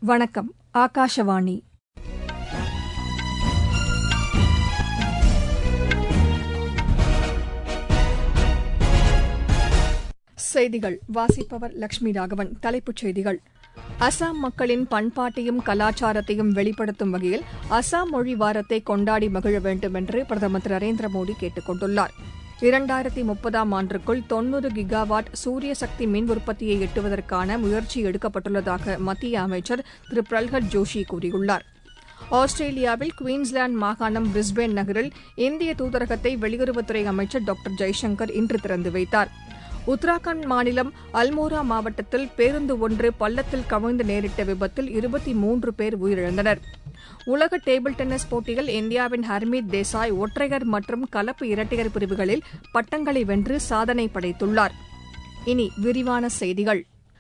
வணக்கம் ஆகாஷவாணி செய்திகள் வாசிப்பவர் லட்சுமி ராகவன் தலைப்புச் செய்திகள் அசாம் மக்களின் பண்பாட்டையும் கலாச்சாரத்தையும் வெளிப்படுத்தும் வகையில் அசாம் மொழி வாரத்தை கொண்டாடி மகிழ வேண்டும் என்று பிரதமர் திரு நரேந்திர மோடி கேட்டுக் கொண்டுள்ளார் இரண்டாயிரத்தி முப்பதாம் ஆண்டிற்குள் தொன்னூறு கிகாவாட் சூரிய சக்தி மின் உற்பத்தியை எட்டுவதற்கான முயற்சி எடுக்கப்பட்டுள்ளதாக மத்திய அமைச்சர் திரு பிரல்ஹத் ஜோஷி கூறியுள்ளார் ஆஸ்திரேலியாவில் குயின்ஸ்லாந்து மாகாணம் பிரிஸ்பேன் நகரில் இந்திய தூதரகத்தை வெளியுறவுத்துறை அமைச்சர் டாக்டர் ஜெய்சங்கர் இன்று திறந்து வைத்தார் உத்தராகண்ட் மாநிலம் அல்மோரா மாவட்டத்தில் பேருந்து ஒன்று பள்ளத்தில் கவிழ்ந்து நேரிட்ட விபத்தில் இருபத்தி மூன்று பேர் உயிரிழந்தனர் உலக டேபிள் டென்னிஸ் போட்டியில் இந்தியாவின் ஹர்மீத் தேசாய் ஒற்றையர் மற்றும் கலப்பு இரட்டையர் பிரிவுகளில் பட்டங்களை வென்று சாதனை படைத்துள்ளார் இனி விரிவான செய்திகள்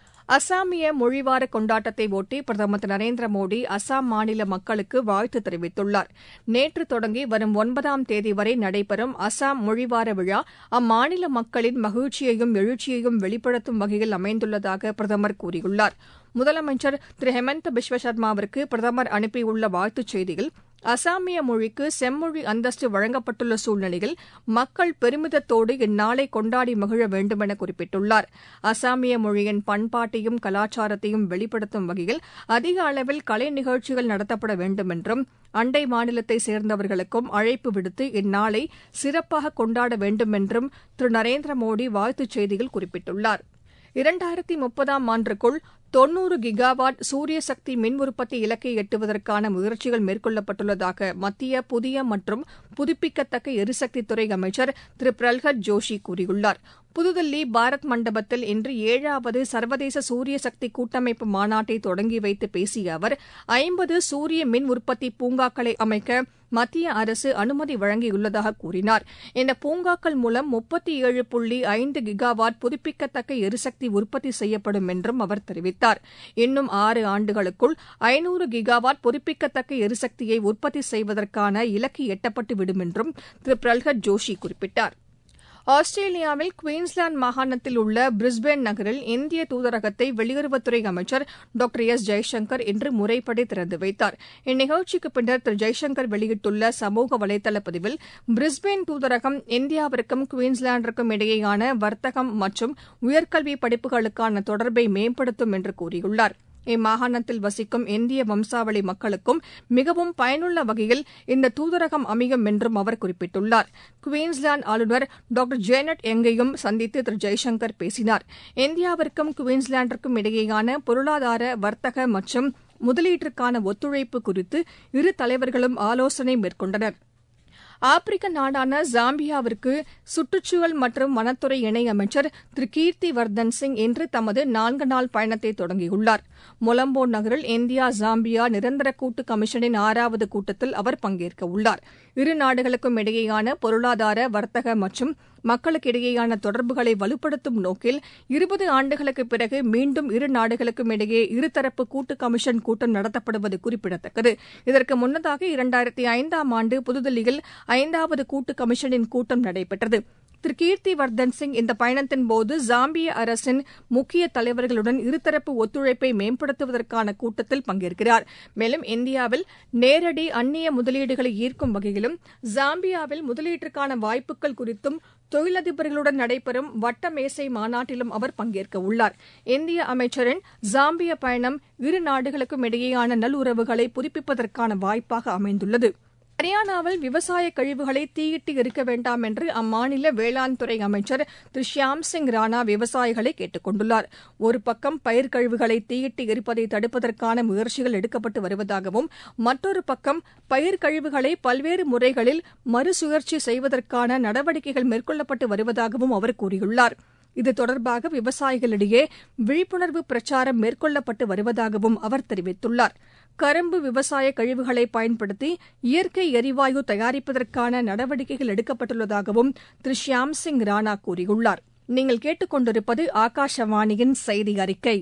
அசாமிய மொழிவார கொண்டாட்டத்தை ஒட்டி பிரதமர் திரு நரேந்திர மோடி அசாம் மாநில மக்களுக்கு வாழ்த்து தெரிவித்துள்ளார் நேற்று தொடங்கி வரும் ஒன்பதாம் தேதி வரை நடைபெறும் அசாம் மொழிவார விழா அம்மாநில மக்களின் மகிழ்ச்சியையும் எழுச்சியையும் வெளிப்படுத்தும் வகையில் அமைந்துள்ளதாக பிரதமர் கூறியுள்ளார் முதலமைச்சர் திரு ஹெமந்த பிஸ்வ சர்மாவிற்கு பிரதமர் அனுப்பியுள்ள வாழ்த்துச் செய்தியில் அசாமிய மொழிக்கு செம்மொழி அந்தஸ்து வழங்கப்பட்டுள்ள சூழ்நிலையில் மக்கள் பெருமிதத்தோடு இந்நாளை கொண்டாடி மகிழ வேண்டுமென குறிப்பிட்டுள்ளார் அசாமிய மொழியின் பண்பாட்டையும் கலாச்சாரத்தையும் வெளிப்படுத்தும் வகையில் அதிக அளவில் கலை நிகழ்ச்சிகள் நடத்தப்பட வேண்டும் என்றும் அண்டை மாநிலத்தை சேர்ந்தவர்களுக்கும் அழைப்பு விடுத்து இந்நாளை சிறப்பாக கொண்டாட வேண்டும் என்றும் திரு நரேந்திர மோடி வாழ்த்துச் செய்தியில் குறிப்பிட்டுள்ளார் இரண்டாயிரத்தி முப்பதாம் ஆண்டுக்குள் தொன்னூறு கிகாவாட் சூரிய சக்தி மின் உற்பத்தி இலக்கை எட்டுவதற்கான முயற்சிகள் மேற்கொள்ளப்பட்டுள்ளதாக மத்திய புதிய மற்றும் புதுப்பிக்கத்தக்க எரிசக்தித்துறை அமைச்சர் திரு பிரல்ஹத் ஜோஷி கூறியுள்ளார் புதுதில்லி பாரத் மண்டபத்தில் இன்று ஏழாவது சர்வதேச சூரிய சக்தி கூட்டமைப்பு மாநாட்டை தொடங்கி வைத்து பேசிய அவர் ஐம்பது சூரிய மின் உற்பத்தி பூங்காக்களை அமைக்க மத்திய அரசு அனுமதி வழங்கியுள்ளதாக கூறினார் இந்த பூங்காக்கள் மூலம் முப்பத்தி ஏழு புள்ளி ஐந்து கிகாவாட் புதுப்பிக்கத்தக்க எரிசக்தி உற்பத்தி செய்யப்படும் என்றும் அவர் தெரிவித்தார் இன்னும் ஆறு ஆண்டுகளுக்குள் ஐநூறு கிகாவாட் புதுப்பிக்கத்தக்க எரிசக்தியை உற்பத்தி செய்வதற்கான இலக்கு எட்டப்பட்டுவிடும் என்றும் திரு பிரல்ஹத் ஜோஷி குறிப்பிட்டார் ஆஸ்திரேலியாவில் குயின்ஸ்லாந்து மாகாணத்தில் உள்ள பிரிஸ்பேன் நகரில் இந்திய தூதரகத்தை வெளியுறவுத்துறை அமைச்சர் டாக்டர் எஸ் ஜெய்சங்கர் இன்று முறைப்படி திறந்து வைத்தார் இந்நிகழ்ச்சிக்கு பின்னர் திரு ஜெய்சங்கர் வெளியிட்டுள்ள சமூக வலைதள பதிவில் பிரிஸ்பேன் தூதரகம் இந்தியாவிற்கும் குயின்ஸ்லாந்திற்கும் இடையேயான வர்த்தகம் மற்றும் உயர்கல்வி படிப்புகளுக்கான தொடர்பை மேம்படுத்தும் என்று கூறியுள்ளார் இம்மாகாணத்தில் வசிக்கும் இந்திய வம்சாவளி மக்களுக்கும் மிகவும் பயனுள்ள வகையில் இந்த தூதரகம் அமையும் என்றும் அவர் குறிப்பிட்டுள்ளார் குயின்ஸ்லாந்து ஆளுநர் டாக்டர் ஜேனட் யங்கையும் சந்தித்து திரு ஜெய்சங்கர் பேசினார் இந்தியாவிற்கும் குயின்ஸ்லாந்திற்கும் இடையேயான பொருளாதார வர்த்தக மற்றும் முதலீட்டிற்கான ஒத்துழைப்பு குறித்து இரு தலைவர்களும் ஆலோசனை மேற்கொண்டனா் ஆப்பிரிக்க நாடான ஜாம்பியாவிற்கு சுற்றுச்சூழல் மற்றும் வனத்துறை இணையமைச்சர் திரு கீர்த்தி வர்தன் சிங் இன்று தமது நான்கு நாள் பயணத்தை தொடங்கியுள்ளார் மொலம்போ நகரில் இந்தியா ஜாம்பியா நிரந்தர கூட்டு கமிஷனின் ஆறாவது கூட்டத்தில் அவர் பங்கேற்க உள்ளார் இரு நாடுகளுக்கும் இடையேயான பொருளாதார வர்த்தக மற்றும் மக்களுக்கிடையேயான தொடர்புகளை வலுப்படுத்தும் நோக்கில் இருபது ஆண்டுகளுக்கு பிறகு மீண்டும் இரு நாடுகளுக்கும் இடையே இருதரப்பு கூட்டு கமிஷன் கூட்டம் நடத்தப்படுவது குறிப்பிடத்தக்கது இதற்கு முன்னதாக இரண்டாயிரத்தி ஐந்தாம் ஆண்டு புதுதில்லியில் ஐந்தாவது கூட்டு கமிஷனின் கூட்டம் நடைபெற்றது திரு கீர்த்தி வர்தன் சிங் இந்த பயணத்தின் போது ஜாம்பிய அரசின் முக்கிய தலைவர்களுடன் இருதரப்பு ஒத்துழைப்பை மேம்படுத்துவதற்கான கூட்டத்தில் பங்கேற்கிறார் மேலும் இந்தியாவில் நேரடி அந்நிய முதலீடுகளை ஈர்க்கும் வகையிலும் ஜாம்பியாவில் முதலீட்டிற்கான வாய்ப்புகள் குறித்தும் தொழிலதிபர்களுடன் நடைபெறும் வட்ட மேசை மாநாட்டிலும் அவர் பங்கேற்க உள்ளார் இந்திய அமைச்சரின் ஜாம்பிய பயணம் இரு நாடுகளுக்கும் இடையேயான நல்லுறவுகளை புதுப்பிப்பதற்கான வாய்ப்பாக அமைந்துள்ளது ஹரியானாவில் விவசாய கழிவுகளை தீயிட்டு எரிக்க வேண்டாம் என்று அம்மாநில வேளாண் துறை அமைச்சர் திரு ஷியாம் சிங் ராணா விவசாயிகளை கேட்டுக் கொண்டுள்ளார் ஒரு பக்கம் பயிர் கழிவுகளை தீயிட்டு எரிப்பதை தடுப்பதற்கான முயற்சிகள் எடுக்கப்பட்டு வருவதாகவும் மற்றொரு பக்கம் பயிர் கழிவுகளை பல்வேறு முறைகளில் மறுசுழற்சி செய்வதற்கான நடவடிக்கைகள் மேற்கொள்ளப்பட்டு வருவதாகவும் அவர் கூறியுள்ளார் இது தொடர்பாக விவசாயிகளிடையே விழிப்புணர்வு பிரச்சாரம் மேற்கொள்ளப்பட்டு வருவதாகவும் அவர் தெரிவித்துள்ளார் கரும்பு விவசாய கழிவுகளை பயன்படுத்தி இயற்கை எரிவாயு தயாரிப்பதற்கான நடவடிக்கைகள் எடுக்கப்பட்டுள்ளதாகவும் திரு ஷியாம் சிங் ராணா கூறியுள்ளார் நீங்கள் கேட்டுக்கொண்டிருப்பது ஆகாஷவாணியின் செய்தி அறிக்கை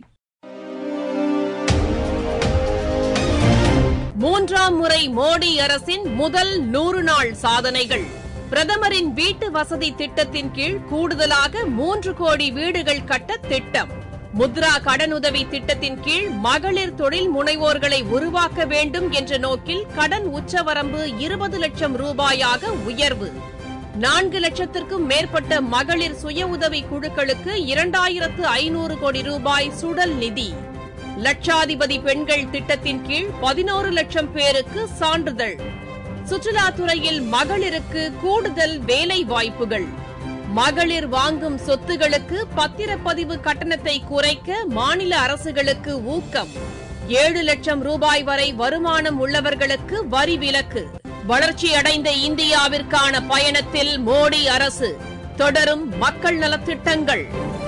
மூன்றாம் முறை மோடி அரசின் முதல் நூறு நாள் சாதனைகள் பிரதமரின் வீட்டு வசதி திட்டத்தின் கீழ் கூடுதலாக மூன்று கோடி வீடுகள் கட்ட திட்டம் முத்ரா கடனுதவி திட்டத்தின் கீழ் மகளிர் தொழில் முனைவோர்களை உருவாக்க வேண்டும் என்ற நோக்கில் கடன் உச்சவரம்பு இருபது லட்சம் ரூபாயாக உயர்வு நான்கு லட்சத்திற்கும் மேற்பட்ட மகளிர் சுய உதவி குழுக்களுக்கு இரண்டாயிரத்து ஐநூறு கோடி ரூபாய் சுடல் நிதி லட்சாதிபதி பெண்கள் திட்டத்தின் கீழ் பதினோரு லட்சம் பேருக்கு சான்றிதழ் சுற்றுலாத்துறையில் மகளிருக்கு கூடுதல் வேலை வாய்ப்புகள் மகளிர் வாங்கும் சொத்துகளுக்கு பத்திரப்பதிவு கட்டணத்தை குறைக்க மாநில அரசுகளுக்கு ஊக்கம் ஏழு லட்சம் ரூபாய் வரை வருமானம் உள்ளவர்களுக்கு வரி விலக்கு வளர்ச்சியடைந்த இந்தியாவிற்கான பயணத்தில் மோடி அரசு தொடரும் மக்கள் நலத்திட்டங்கள்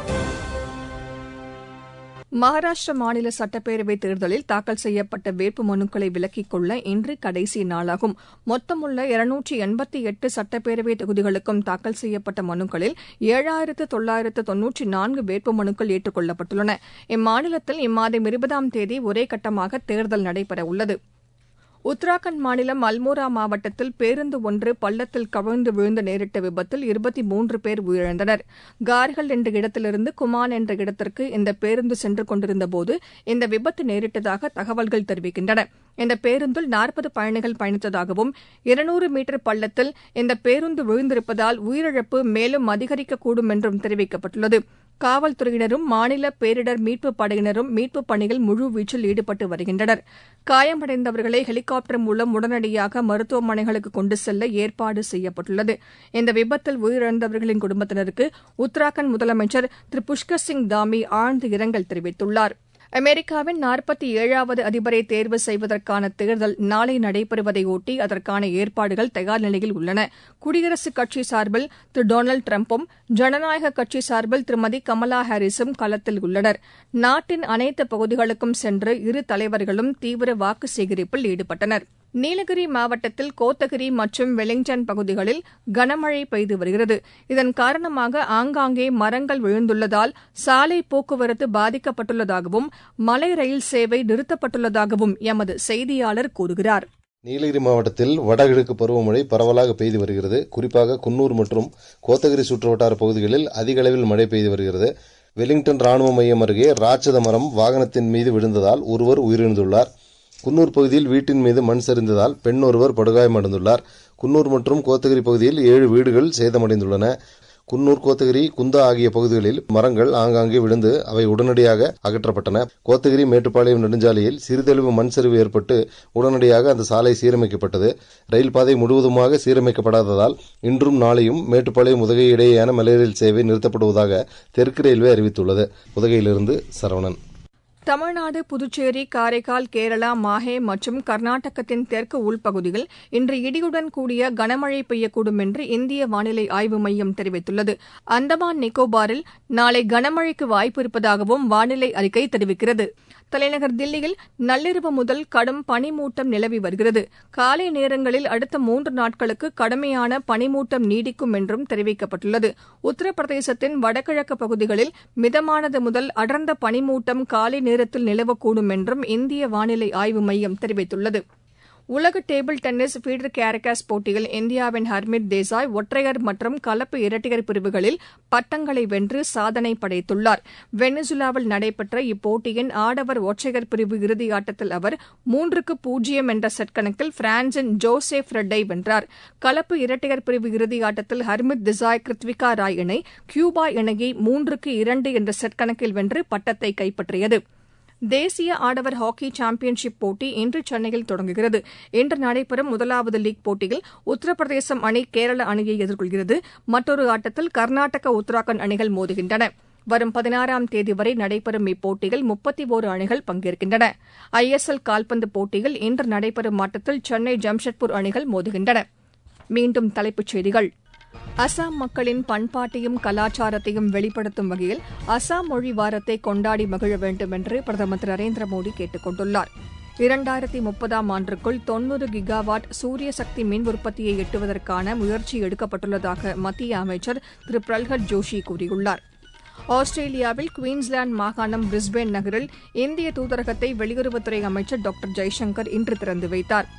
மகாராஷ்டிர மாநில சட்டப்பேரவைத் தேர்தலில் தாக்கல் செய்யப்பட்ட வேட்பு மனுக்களை விலக்கிக் கொள்ள இன்று கடைசி நாளாகும் மொத்தமுள்ள இருநூற்றி எண்பத்தி எட்டு சட்டப்பேரவை தொகுதிகளுக்கும் தாக்கல் செய்யப்பட்ட மனுக்களில் ஏழாயிரத்து தொள்ளாயிரத்து தொன்னூற்றி நான்கு வேட்பு மனுக்கள் ஏற்றுக் கொள்ளப்பட்டுள்ளன இம்மாநிலத்தில் இம்மாதம் இருபதாம் தேதி ஒரே கட்டமாக தேர்தல் நடைபெறவுள்ளது உத்தராகண்ட் மாநிலம் அல்மோரா மாவட்டத்தில் பேருந்து ஒன்று பள்ளத்தில் கவிழ்ந்து விழுந்த நேரிட்ட விபத்தில் இருபத்தி மூன்று பேர் உயிரிழந்தனர் கார்கள் என்ற இடத்திலிருந்து குமான் என்ற இடத்திற்கு இந்த பேருந்து சென்று கொண்டிருந்தபோது இந்த விபத்து நேரிட்டதாக தகவல்கள் தெரிவிக்கின்றன இந்த பேருந்தில் நாற்பது பயணிகள் பயணித்ததாகவும் இருநூறு மீட்டர் பள்ளத்தில் இந்த பேருந்து விழுந்திருப்பதால் உயிரிழப்பு மேலும் அதிகரிக்கக்கூடும் என்றும் தெரிவிக்கப்பட்டுள்ளது காவல்துறையினரும் மாநில பேரிடர் மீட்புப் படையினரும் மீட்புப் பணியில் முழுவீச்சில் ஈடுபட்டு வருகின்றனர் காயமடைந்தவர்களை ஹெலிகாப்டர் மூலம் உடனடியாக மருத்துவமனைகளுக்கு கொண்டு செல்ல ஏற்பாடு செய்யப்பட்டுள்ளது இந்த விபத்தில் உயிரிழந்தவர்களின் குடும்பத்தினருக்கு உத்தராகண்ட் முதலமைச்சர் திரு புஷ்கர் சிங் தாமி ஆழ்ந்த இரங்கல் தெரிவித்துள்ளார் அமெரிக்காவின் நாற்பத்தி ஏழாவது அதிபரை தேர்வு செய்வதற்கான தேர்தல் நாளை நடைபெறுவதையொட்டி அதற்கான ஏற்பாடுகள் தயார் நிலையில் உள்ளன குடியரசுக் கட்சி சார்பில் திரு டொனால்டு டிரம்பும் ஜனநாயக கட்சி சார்பில் திருமதி கமலா ஹாரிஸும் களத்தில் உள்ளனர் நாட்டின் அனைத்து பகுதிகளுக்கும் சென்று இரு தலைவர்களும் தீவிர வாக்கு சேகரிப்பில் ஈடுபட்டனர் நீலகிரி மாவட்டத்தில் கோத்தகிரி மற்றும் வெலிங்டன் பகுதிகளில் கனமழை பெய்து வருகிறது இதன் காரணமாக ஆங்காங்கே மரங்கள் விழுந்துள்ளதால் சாலை போக்குவரத்து பாதிக்கப்பட்டுள்ளதாகவும் மலை ரயில் சேவை நிறுத்தப்பட்டுள்ளதாகவும் எமது செய்தியாளர் கூறுகிறார் நீலகிரி மாவட்டத்தில் வடகிழக்கு பருவமழை பரவலாக பெய்து வருகிறது குறிப்பாக குன்னூர் மற்றும் கோத்தகிரி சுற்றுவட்டார பகுதிகளில் அதிக அளவில் மழை பெய்து வருகிறது வெலிங்டன் ராணுவ மையம் அருகே ராட்சத மரம் வாகனத்தின் மீது விழுந்ததால் ஒருவர் உயிரிழந்துள்ளார் குன்னூர் பகுதியில் வீட்டின் மீது மண் சரிந்ததால் பெண் ஒருவர் படுகாயமடைந்துள்ளார் குன்னூர் மற்றும் கோத்தகிரி பகுதியில் ஏழு வீடுகள் சேதமடைந்துள்ளன குன்னூர் கோத்தகிரி குந்தா ஆகிய பகுதிகளில் மரங்கள் ஆங்காங்கே விழுந்து அவை உடனடியாக அகற்றப்பட்டன கோத்தகிரி மேட்டுப்பாளையம் நெடுஞ்சாலையில் சிறிதளவு மண் சரிவு ஏற்பட்டு உடனடியாக அந்த சாலை சீரமைக்கப்பட்டது ரயில் பாதை முழுவதுமாக சீரமைக்கப்படாததால் இன்றும் நாளையும் மேட்டுப்பாளையம் உதகை இடையேயான மலைரயில் சேவை நிறுத்தப்படுவதாக தெற்கு ரயில்வே அறிவித்துள்ளது உதகையிலிருந்து சரவணன் தமிழ்நாடு புதுச்சேரி காரைக்கால் கேரளா மாஹே மற்றும் கர்நாடகத்தின் தெற்கு உள்பகுதியில் இன்று இடியுடன் கூடிய கனமழை பெய்யக்கூடும் என்று இந்திய வானிலை ஆய்வு மையம் தெரிவித்துள்ளது அந்தமான் நிக்கோபாரில் நாளை கனமழைக்கு வாய்ப்பு இருப்பதாகவும் வானிலை அறிக்கை தெரிவிக்கிறது தலைநகர் தில்லியில் நள்ளிரவு முதல் கடும் பனிமூட்டம் நிலவி வருகிறது காலை நேரங்களில் அடுத்த மூன்று நாட்களுக்கு கடுமையான பனிமூட்டம் நீடிக்கும் என்றும் தெரிவிக்கப்பட்டுள்ளது உத்தரப்பிரதேசத்தின் வடகிழக்கு பகுதிகளில் மிதமானது முதல் அடர்ந்த பனிமூட்டம் காலை நேரத்தில் நிலவக்கூடும் என்றும் இந்திய வானிலை ஆய்வு மையம் தெரிவித்துள்ளது உலக டேபிள் டென்னிஸ் ஃபீடர் கேரகாஸ் போட்டியில் இந்தியாவின் ஹர்மித் தேசாய் ஒற்றையர் மற்றும் கலப்பு இரட்டையர் பிரிவுகளில் பட்டங்களை வென்று சாதனை படைத்துள்ளார் வெனிசுலாவில் நடைபெற்ற இப்போட்டியின் ஆடவர் ஒற்றையர் பிரிவு இறுதி ஆட்டத்தில் அவர் மூன்றுக்கு பூஜ்ஜியம் என்ற செட் கணக்கில் பிரான்சின் ஜோசே ஃப்ரெட்டை வென்றார் கலப்பு இரட்டையர் பிரிவு இறுதி ஆட்டத்தில் ஹர்மித் திசாய் கிருத்விகா ராய் இணை கியூபா இணையை மூன்றுக்கு இரண்டு என்ற செட் கணக்கில் வென்று பட்டத்தை கைப்பற்றியது தேசிய ஆடவர் ஹாக்கி சாம்பியன்ஷிப் போட்டி இன்று சென்னையில் தொடங்குகிறது இன்று நடைபெறும் முதலாவது லீக் போட்டியில் உத்தரப்பிரதேசம் அணி கேரள அணியை எதிர்கொள்கிறது மற்றொரு ஆட்டத்தில் கர்நாடக உத்தராகண்ட் அணிகள் மோதுகின்றன வரும் பதினாறாம் தேதி வரை நடைபெறும் இப்போட்டியில் முப்பத்தி ஓரு அணிகள் பங்கேற்கின்றன ஐ எஸ் எல் கால்பந்து போட்டியில் இன்று நடைபெறும் ஆட்டத்தில் சென்னை ஜம்ஷெட்பூர் அணிகள் மோதுகின்றன மீண்டும் தலைப்புச் செய்திகள் அசாம் மக்களின் பண்பாட்டையும் கலாச்சாரத்தையும் வெளிப்படுத்தும் வகையில் அசாம் மொழி வாரத்தை கொண்டாடி மகிழ வேண்டும் என்று பிரதமர் திரு நரேந்திர மோடி கேட்டுக் கொண்டுள்ளார் இரண்டாயிரத்தி முப்பதாம் ஆண்டுக்குள் தொன்னூறு கிகாவாட் சூரிய சக்தி மின் உற்பத்தியை எட்டுவதற்கான முயற்சி எடுக்கப்பட்டுள்ளதாக மத்திய அமைச்சர் திரு பிரல்ஹத் ஜோஷி கூறியுள்ளார் ஆஸ்திரேலியாவில் குயின்ஸ்லாந்து மாகாணம் பிரிஸ்பேன் நகரில் இந்திய தூதரகத்தை வெளியுறவுத்துறை அமைச்சர் டாக்டர் ஜெய்சங்கர் இன்று திறந்து வைத்தார்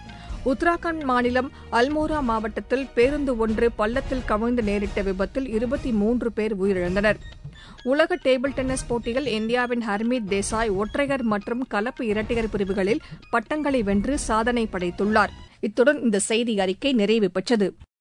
உத்தராகண்ட் மாநிலம் அல்மோரா மாவட்டத்தில் பேருந்து ஒன்று பள்ளத்தில் கவிழ்ந்து நேரிட்ட விபத்தில் இருபத்தி மூன்று பேர் உயிரிழந்தனர் உலக டேபிள் டென்னிஸ் போட்டியில் இந்தியாவின் ஹர்மீத் தேசாய் ஒற்றையர் மற்றும் கலப்பு இரட்டையர் பிரிவுகளில் பட்டங்களை வென்று சாதனை படைத்துள்ளார் இத்துடன் இந்த செய்தி அறிக்கை நிறைவு பெற்றது